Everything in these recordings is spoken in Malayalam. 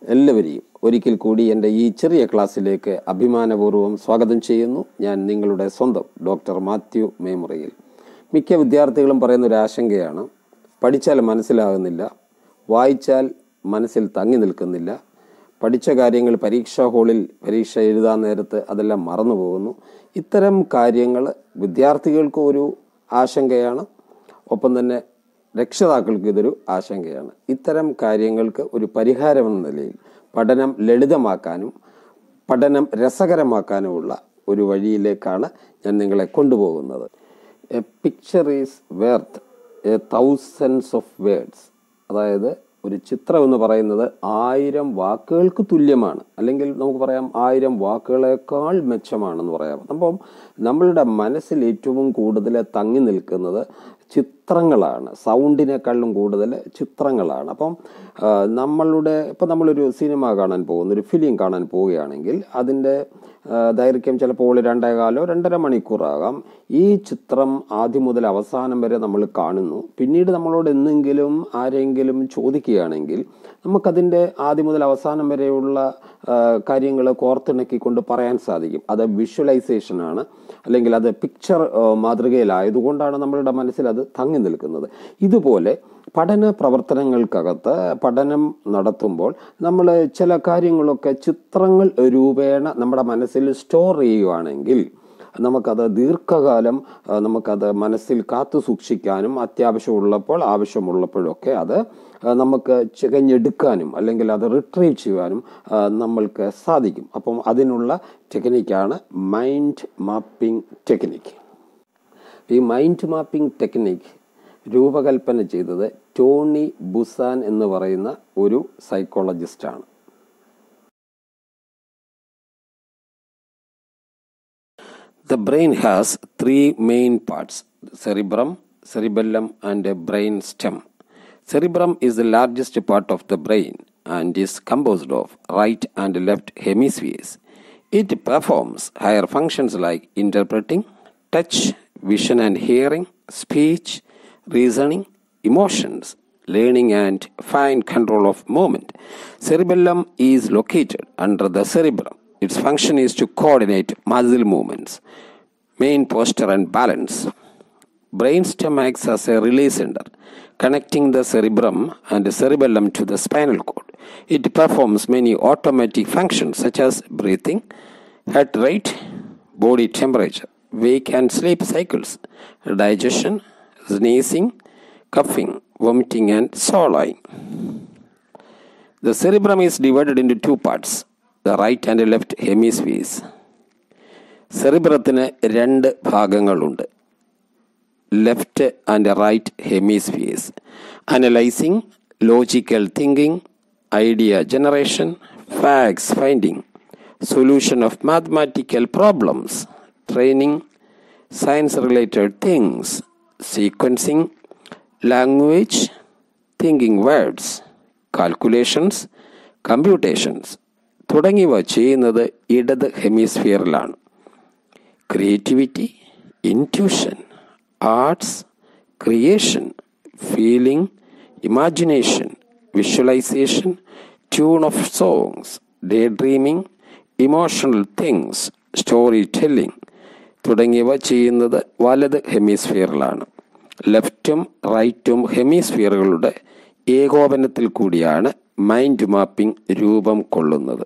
എല്ലാവരെയും ഒരിക്കൽ കൂടി എൻ്റെ ഈ ചെറിയ ക്ലാസ്സിലേക്ക് അഭിമാനപൂർവ്വം സ്വാഗതം ചെയ്യുന്നു ഞാൻ നിങ്ങളുടെ സ്വന്തം ഡോക്ടർ മാത്യു മേമുറയിൽ മിക്ക വിദ്യാർത്ഥികളും പറയുന്ന ഒരു ആശങ്കയാണ് പഠിച്ചാൽ മനസ്സിലാകുന്നില്ല വായിച്ചാൽ മനസ്സിൽ തങ്ങി നിൽക്കുന്നില്ല പഠിച്ച കാര്യങ്ങൾ പരീക്ഷാ ഹാളിൽ പരീക്ഷ എഴുതാൻ നേരത്ത് അതെല്ലാം മറന്നു പോകുന്നു ഇത്തരം കാര്യങ്ങൾ വിദ്യാർത്ഥികൾക്ക് ഒരു ആശങ്കയാണ് ഒപ്പം തന്നെ രക്ഷിതാക്കൾക്ക് ഇതൊരു ആശങ്കയാണ് ഇത്തരം കാര്യങ്ങൾക്ക് ഒരു പരിഹാരമെന്ന നിലയിൽ പഠനം ലളിതമാക്കാനും പഠനം രസകരമാക്കാനുമുള്ള ഒരു വഴിയിലേക്കാണ് ഞാൻ നിങ്ങളെ കൊണ്ടുപോകുന്നത് a picture is worth a thousands of words അതായത് ഒരു ചിത്രം എന്ന് പറയുന്നത് ആയിരം വാക്കുകൾക്ക് തുല്യമാണ് അല്ലെങ്കിൽ നമുക്ക് പറയാം ആയിരം വാക്കുകളേക്കാൾ മെച്ചമാണെന്ന് പറയാം അപ്പം നമ്മളുടെ മനസ്സിൽ ഏറ്റവും കൂടുതൽ തങ്ങി നിൽക്കുന്നത് ചിത്രങ്ങളാണ് സൗണ്ടിനേക്കാളും കൂടുതൽ ചിത്രങ്ങളാണ് അപ്പം ആ, നമ്മളുടെ ഇപ്പം നമ്മളൊരു സിനിമ കാണാൻ പോകുന്നു ഒരു ഫിലിം കാണാൻ പോവുകയാണെങ്കിൽ അതിൻ്റെ ആ, ദൈർഘ്യം ചിലപ്പോൾ രണ്ടേകാലോ രണ്ടര മണിക്കൂറാകാം ഈ ചിത്രം ആദ്യം മുതൽ അവസാനം വരെ നമ്മൾ കാണുന്നു പിന്നീട് നമ്മളോട് എന്തെങ്കിലും ആരെങ്കിലും ചോദിക്കുകയാണെങ്കിൽ നമുക്കതിൻ്റെ ആദ്യം മുതൽ അവസാനം വരെയുള്ള കാര്യങ്ങൾ കോർത്തിണക്കിക്കൊണ്ട് പറയാൻ സാധിക്കും അത് വിഷ്വലൈസേഷൻ ആണ് അല്ലെങ്കിൽ അത് പിക്ചർ മാതൃകയിലായതുകൊണ്ടാണ് നമ്മളുടെ മനസ്സിൽ അത് തങ്ങി നിൽക്കുന്നത് ഇതുപോലെ പഠന പ്രവർത്തനങ്ങൾക്കകത്ത് പഠനം നടത്തുമ്പോൾ നമ്മൾ ചില കാര്യങ്ങളൊക്കെ ചിത്രങ്ങൾ രൂപേണ നമ്മുടെ മനസ്സിൽ സ്റ്റോർ ചെയ്യുകയാണെങ്കിൽ നമുക്കത് ദീർഘകാലം ആ, നമുക്കത് മനസ്സിൽ കാത്തു സൂക്ഷിക്കാനും അത്യാവശ്യമുള്ളപ്പോൾ ആവശ്യമുള്ളപ്പോഴൊക്കെ അത് ആ, നമുക്ക് ചികഞ്ഞെടുക്കാനും അല്ലെങ്കിൽ അത് റിട്രീവ് ചെയ്യാനും ആ, നമ്മൾക്ക് സാധിക്കും അപ്പം അതിനുള്ള ടെക്നിക്കാണ് മൈൻഡ് മാപ്പിംഗ് ടെക്നിക്ക് ഈ മൈൻഡ് മാപ്പിംഗ് ടെക്നിക്ക് രൂപകൽപ്പന ചെയ്തത് ടോണി ബുസാൻ എന്ന് പറയുന്ന ഒരു സൈക്കോളജിസ്റ്റാണ് The brain has three main parts cerebrum, cerebellum, and a brain stem. Cerebrum is the largest part of the brain and is composed of right and left hemispheres. It performs higher functions like interpreting, touch, vision and hearing, speech, reasoning, emotions, learning, and fine control of movement. Cerebellum is located under the cerebrum. Its function is to coordinate muscle movements, main posture, and balance. Brainstem acts as a relay center, connecting the cerebrum and the cerebellum to the spinal cord. It performs many automatic functions such as breathing, heart rate, body temperature, wake and sleep cycles, digestion, sneezing, coughing, vomiting, and swallowing. The cerebrum is divided into two parts the right and left hemispheres. സെറിബ്രത്തിന് രണ്ട് ഭാഗങ്ങളുണ്ട് left and right hemispheres analysing logical thinking idea generation facts finding solution of mathematical problems training science related things sequencing language thinking words calculations computations തുടങ്ങിയവ ചെയ്യുന്നത് ഇടത് ഹെമിസ്ഫിയറിലാണ് creativity intuition arts creation feeling imagination visualisation tune of songs day dreaming emotional things story telling തുടങ്ങിയവ ചെയ്യുന്നത് വലത് ഹെമിസ്ഫിയറിലാണ് ലെഫ്റ്റും റൈറ്റും ഹെമിസ്ഫിയറുകളുടെ ഏകോപനത്തിൽ കൂടിയാണ് മൈൻഡ് മാപ്പിംഗ് രൂപം കൊള്ളുന്നത്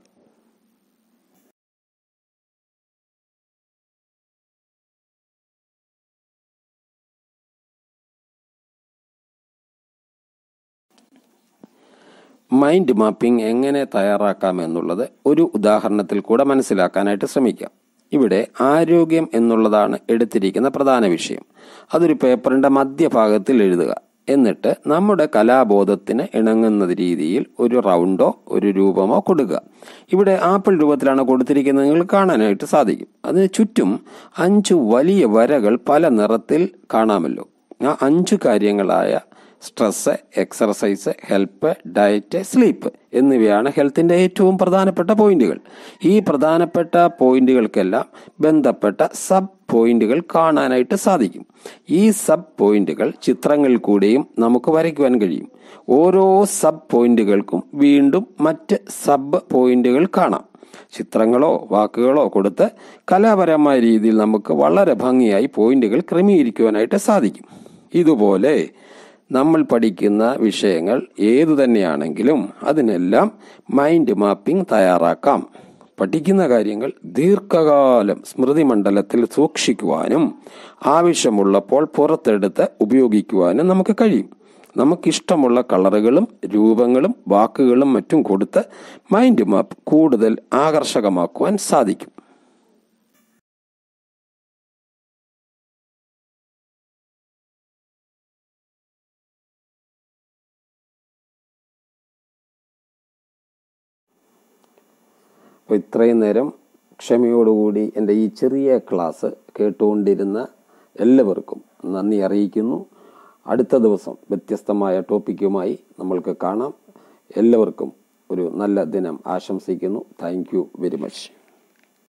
മൈൻഡ് മാപ്പിംഗ് എങ്ങനെ തയ്യാറാക്കാം എന്നുള്ളത് ഒരു ഉദാഹരണത്തിൽ കൂടെ മനസ്സിലാക്കാനായിട്ട് ശ്രമിക്കാം ഇവിടെ ആരോഗ്യം എന്നുള്ളതാണ് എടുത്തിരിക്കുന്ന പ്രധാന വിഷയം അതൊരു പേപ്പറിന്റെ മധ്യഭാഗത്തിൽ എഴുതുക എന്നിട്ട് നമ്മുടെ കലാബോധത്തിന് ഇണങ്ങുന്ന രീതിയിൽ ഒരു റൗണ്ടോ ഒരു രൂപമോ കൊടുക്കുക ഇവിടെ ആപ്പിൾ രൂപത്തിലാണ് കൊടുത്തിരിക്കുന്നത് നിങ്ങൾക്ക് കാണാനായിട്ട് സാധിക്കും അതിന് ചുറ്റും അഞ്ച് വലിയ വരകൾ പല നിറത്തിൽ കാണാമല്ലോ ആ അഞ്ച് കാര്യങ്ങളായ stress exercise help diet sleep എന്നിവയാണ് ഹെൽത്തിന്റെ ഏറ്റവും പ്രധാനപ്പെട്ട പോയിന്റുകൾ ഈ പ്രധാനപ്പെട്ട പോയിന്റുകൾക്കെല്ലാം ബന്ധപ്പെട്ട സബ് പോയിന്റുകൾ കാണാനായിട്ട് സാധിക്കും ഈ സബ് പോയിന്റുകൾ ചിത്രങ്ങളിൽ കൂടെയും നമുക്ക് വരയ്ക്കുവാൻ കഴിയും ഓരോ സബ് പോയിന്റുകൾക്കും വീണ്ടും മറ്റ് സബ് പോയിന്റുകൾ കാണാം ചിത്രങ്ങളോ വാക്കുകളോ കൊടുത്ത് കലാപരമായ രീതിയിൽ നമുക്ക് വളരെ ഭംഗിയായി പോയിന്റുകൾ ക്രമീകരിക്കുവാനായിട്ട് സാധിക്കും ഇതുപോലെ നമ്മൾ പഠിക്കുന്ന വിഷയങ്ങൾ ഏതു തന്നെയാണെങ്കിലും അതിനെല്ലാം മൈൻഡ് മാപ്പിംഗ് തയ്യാറാക്കാം പഠിക്കുന്ന കാര്യങ്ങൾ ദീർഘകാലം സ്മൃതി മണ്ഡലത്തിൽ സൂക്ഷിക്കുവാനും ആവശ്യമുള്ളപ്പോൾ പുറത്തെടുത്ത് ഉപയോഗിക്കുവാനും നമുക്ക് കഴിയും നമുക്കിഷ്ടമുള്ള കളറുകളും രൂപങ്ങളും വാക്കുകളും മറ്റും കൊടുത്ത് മൈൻഡ് മാപ്പ് കൂടുതൽ ആകർഷകമാക്കുവാൻ സാധിക്കും അപ്പോൾ ഇത്രയും നേരം ക്ഷമയോടുകൂടി എൻ്റെ ഈ ചെറിയ ക്ലാസ് കേട്ടുകൊണ്ടിരുന്ന എല്ലാവർക്കും നന്ദി അറിയിക്കുന്നു അടുത്ത ദിവസം വ്യത്യസ്തമായ ടോപ്പിക്കുമായി നമ്മൾക്ക് കാണാം എല്ലാവർക്കും ഒരു നല്ല ദിനം ആശംസിക്കുന്നു താങ്ക് യു വെരി മച്ച്